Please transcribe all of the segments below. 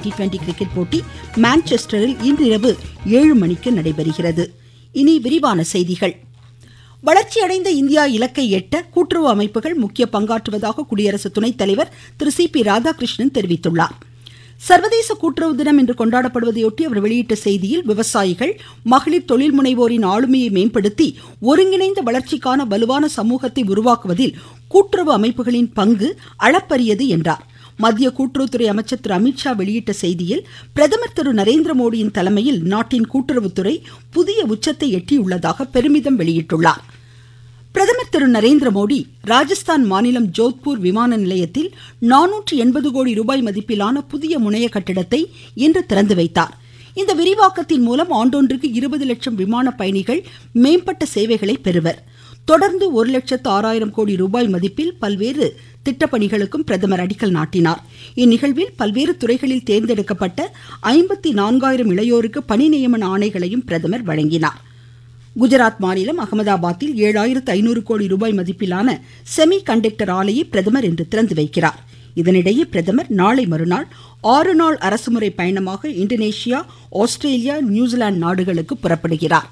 twenty twenty cricket போட்டி மான்செஸ்டரில் இன்றிரவு ஏழு மணிக்கு நடைபெறுகிறது இனி விரிவான செய்திகள் வளர்ச்சியடைந்த இந்தியா இலக்கை எட்ட கூட்டுறவு அமைப்புகள் முக்கிய பங்காற்றுவதாக குடியரசு துணைத் தலைவர் திரு சி பி ராதாகிருஷ்ணன் தெரிவித்துள்ளார் சர்வதேச கூட்டுறவு தினம் இன்று கொண்டாடப்படுவதையொட்டி அவர் வெளியிட்ட செய்தியில் விவசாயிகள் மகளிர் தொழில் முனைவோரின் ஆளுமையை மேம்படுத்தி ஒருங்கிணைந்த வளர்ச்சிக்கான வலுவான சமூகத்தை உருவாக்குவதில் கூட்டுறவு அமைப்புகளின் பங்கு அளப்பரியது என்றார் மத்திய கூட்டுறவுத்துறை அமைச்சர் திரு அமித்ஷா வெளியிட்ட செய்தியில் பிரதமர் திரு நரேந்திர மோடியின் தலைமையில் நாட்டின் கூட்டுறவுத்துறை புதிய உச்சத்தை எட்டியுள்ளதாக பெருமிதம் வெளியிட்டுள்ளார் பிரதமர் திரு நரேந்திர மோடி ராஜஸ்தான் மாநிலம் ஜோத்பூர் விமான நிலையத்தில் நானூற்று எண்பது கோடி ரூபாய் மதிப்பிலான புதிய முனைய கட்டிடத்தை இன்று திறந்து வைத்தார் இந்த விரிவாக்கத்தின் மூலம் ஆண்டொன்றுக்கு இருபது லட்சம் விமான பயணிகள் மேம்பட்ட சேவைகளை பெறுவர் தொடர்ந்து ஒரு லட்சத்து ஆறாயிரம் கோடி ரூபாய் மதிப்பில் பல்வேறு திட்டப்பணிகளுக்கும் பிரதமர் அடிக்கல் நாட்டினார் இந்நிகழ்வில் பல்வேறு துறைகளில் தேர்ந்தெடுக்கப்பட்ட ஐம்பத்தி நான்காயிரம் இளையோருக்கு பணி நியமன ஆணைகளையும் பிரதமர் வழங்கினார் குஜராத் மாநிலம் அகமதாபாத்தில் ஏழாயிரத்து ஐநூறு கோடி ரூபாய் மதிப்பிலான செமி கண்டக்டர் ஆலையை பிரதமர் இன்று திறந்து வைக்கிறார் இதனிடையே பிரதமர் நாளை மறுநாள் ஆறு நாள் அரசுமுறை பயணமாக இந்தோனேஷியா ஆஸ்திரேலியா நியூசிலாந்து நாடுகளுக்கு புறப்படுகிறார்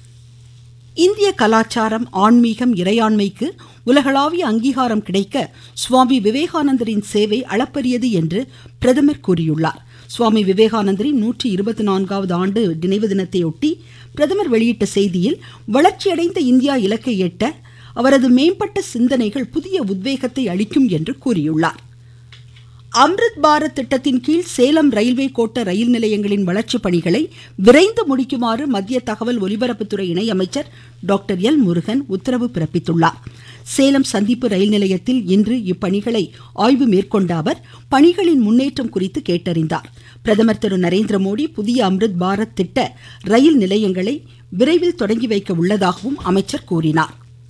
இந்திய கலாச்சாரம் ஆன்மீகம் இறையாண்மைக்கு உலகளாவிய அங்கீகாரம் கிடைக்க சுவாமி விவேகானந்தரின் சேவை அளப்பரியது என்று பிரதமர் கூறியுள்ளார் சுவாமி விவேகானந்தரின் நூற்றி இருபத்தி நான்காவது ஆண்டு நினைவு தினத்தையொட்டி பிரதமர் வெளியிட்ட செய்தியில் வளர்ச்சியடைந்த இந்தியா இலக்கை எட்ட அவரது மேம்பட்ட சிந்தனைகள் புதிய உத்வேகத்தை அளிக்கும் என்று கூறியுள்ளார் அம்ரித் பாரத் திட்டத்தின் கீழ் சேலம் ரயில்வே கோட்ட ரயில் நிலையங்களின் வளர்ச்சி பணிகளை விரைந்து முடிக்குமாறு மத்திய தகவல் ஒலிபரப்புத்துறை இணையமைச்சர் டாக்டர் எல் முருகன் உத்தரவு பிறப்பித்துள்ளார் சேலம் சந்திப்பு ரயில் நிலையத்தில் இன்று இப்பணிகளை ஆய்வு மேற்கொண்ட அவர் பணிகளின் முன்னேற்றம் குறித்து கேட்டறிந்தார் பிரதமர் திரு நரேந்திர மோடி புதிய அம்ரித் பாரத் திட்ட ரயில் நிலையங்களை விரைவில் தொடங்கி வைக்க உள்ளதாகவும் அமைச்சர் கூறினார்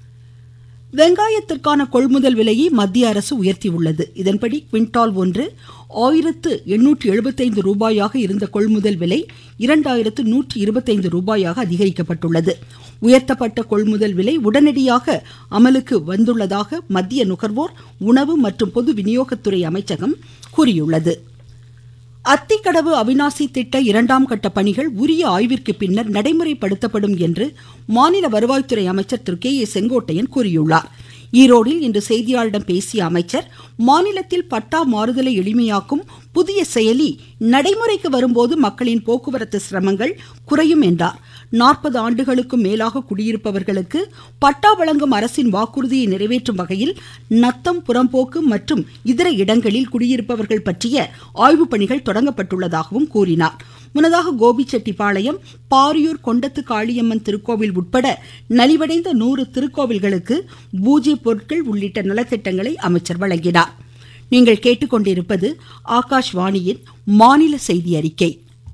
வெங்காயத்திற்கான கொள்முதல் விலையை மத்திய அரசு உயர்த்தியுள்ளது இதன்படி குவிண்டால் ஒன்று ஆயிரத்து எண்ணூற்று எழுபத்தைந்து ரூபாயாக இருந்த கொள்முதல் விலை இரண்டாயிரத்து நூற்றி இருபத்தைந்து ரூபாயாக அதிகரிக்கப்பட்டுள்ளது உயர்த்தப்பட்ட கொள்முதல் விலை உடனடியாக அமலுக்கு வந்துள்ளதாக மத்திய நுகர்வோர் உணவு மற்றும் பொது விநியோகத்துறை அமைச்சகம் கூறியுள்ளது அத்திக்கடவு அவினாசி திட்ட இரண்டாம் கட்ட பணிகள் உரிய ஆய்விற்கு பின்னர் நடைமுறைப்படுத்தப்படும் என்று மாநில வருவாய்த்துறை அமைச்சர் திரு கே ஏ செங்கோட்டையன் கூறியுள்ளார் ஈரோடில் இன்று செய்தியாளரிடம் பேசிய அமைச்சர் மாநிலத்தில் பட்டா மாறுதலை எளிமையாக்கும் புதிய செயலி நடைமுறைக்கு வரும்போது மக்களின் போக்குவரத்து சிரமங்கள் குறையும் என்றார் நாற்பது ஆண்டுகளுக்கும் மேலாக குடியிருப்பவர்களுக்கு பட்டா வழங்கும் அரசின் வாக்குறுதியை நிறைவேற்றும் வகையில் நத்தம் புறம்போக்கு மற்றும் இதர இடங்களில் குடியிருப்பவர்கள் பற்றிய ஆய்வுப் பணிகள் தொடங்கப்பட்டுள்ளதாகவும் கூறினார் முன்னதாக கோபிச்செட்டிப்பாளையம் பாரியூர் கொண்டத்து காளியம்மன் திருக்கோவில் உட்பட நலிவடைந்த நூறு திருக்கோவில்களுக்கு பூஜை பொருட்கள் உள்ளிட்ட நலத்திட்டங்களை அமைச்சர் வழங்கினார் நீங்கள் கேட்டுக்கொண்டிருப்பது ஆகாஷ்வாணியின் மாநில செய்தி அறிக்கை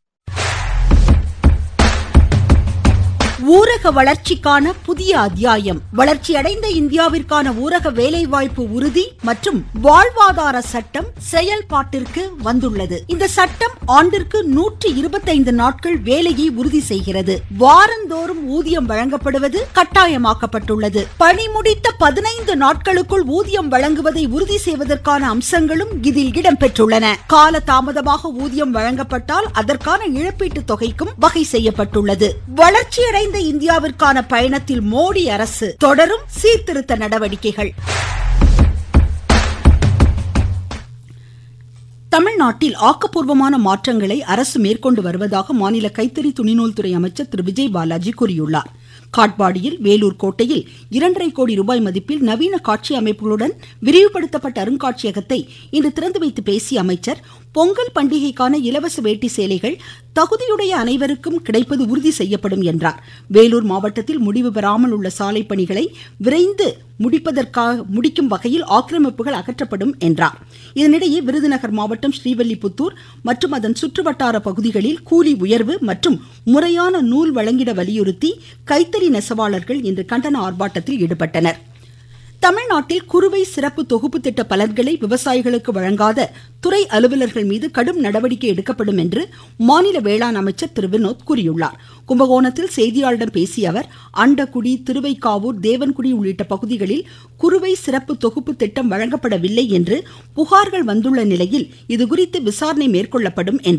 ஊரக வளர்ச்சிக்கான புதிய அத்தியாயம் வளர்ச்சியடைந்த இந்தியாவிற்கான ஊரக வேலைவாய்ப்பு உறுதி மற்றும் வாழ்வாதார சட்டம் செயல்பாட்டிற்கு வந்துள்ளது இந்த சட்டம் ஆண்டிற்கு நூற்றி இருபத்தைந்து நாட்கள் வேலையை உறுதி செய்கிறது வாரந்தோறும் ஊதியம் வழங்கப்படுவது கட்டாயமாக்கப்பட்டுள்ளது பணி முடித்த பதினைந்து நாட்களுக்குள் ஊதியம் வழங்குவதை உறுதி செய்வதற்கான அம்சங்களும் இதில் இடம்பெற்றுள்ளன கால தாமதமாக ஊதியம் வழங்கப்பட்டால் அதற்கான இழப்பீட்டு தொகைக்கும் வகை செய்யப்பட்டுள்ளது வளர்ச்சியடைந்த வளர்ந்த இந்தியாவிற்கான பயணத்தில் மோடி அரசு தொடரும் சீர்திருத்த நடவடிக்கைகள் தமிழ்நாட்டில் ஆக்கப்பூர்வமான மாற்றங்களை அரசு மேற்கொண்டு வருவதாக மாநில கைத்தறி துணிநூல் துறை அமைச்சர் திரு விஜய் பாலாஜி கூறியுள்ளார் காட்பாடியில் வேலூர் கோட்டையில் இரண்டரை கோடி ரூபாய் மதிப்பில் நவீன காட்சி அமைப்புகளுடன் விரிவுபடுத்தப்பட்ட அருங்காட்சியகத்தை இன்று திறந்து வைத்து பேசிய அமைச்சர் பொங்கல் பண்டிகைக்கான இலவச வேட்டி சேலைகள் தகுதியுடைய அனைவருக்கும் கிடைப்பது உறுதி செய்யப்படும் என்றார் வேலூர் மாவட்டத்தில் முடிவு பெறாமல் உள்ள சாலை பணிகளை விரைந்து முடிப்பதற்காக முடிக்கும் வகையில் ஆக்கிரமிப்புகள் அகற்றப்படும் என்றார் இதனிடையே விருதுநகர் மாவட்டம் ஸ்ரீவல்லிபுத்தூர் மற்றும் அதன் சுற்றுவட்டார பகுதிகளில் கூலி உயர்வு மற்றும் முறையான நூல் வழங்கிட வலியுறுத்தி கைத்தறி நெசவாளர்கள் இன்று கண்டன ஆர்ப்பாட்டத்தில் ஈடுபட்டனர் தமிழ்நாட்டில் குறுவை சிறப்பு தொகுப்பு திட்ட பலன்களை விவசாயிகளுக்கு வழங்காத துறை அலுவலர்கள் மீது கடும் நடவடிக்கை எடுக்கப்படும் என்று மாநில வேளாண் அமைச்சர் திரு வினோத் கூறியுள்ளார் கும்பகோணத்தில் செய்தியாளரிடம் பேசிய அவர் அண்டக்குடி திருவைக்காவூர் தேவன்குடி உள்ளிட்ட பகுதிகளில் குறுவை சிறப்பு தொகுப்பு திட்டம் வழங்கப்படவில்லை என்று புகார்கள் வந்துள்ள நிலையில் இதுகுறித்து விசாரணை மேற்கொள்ளப்படும் என்றார்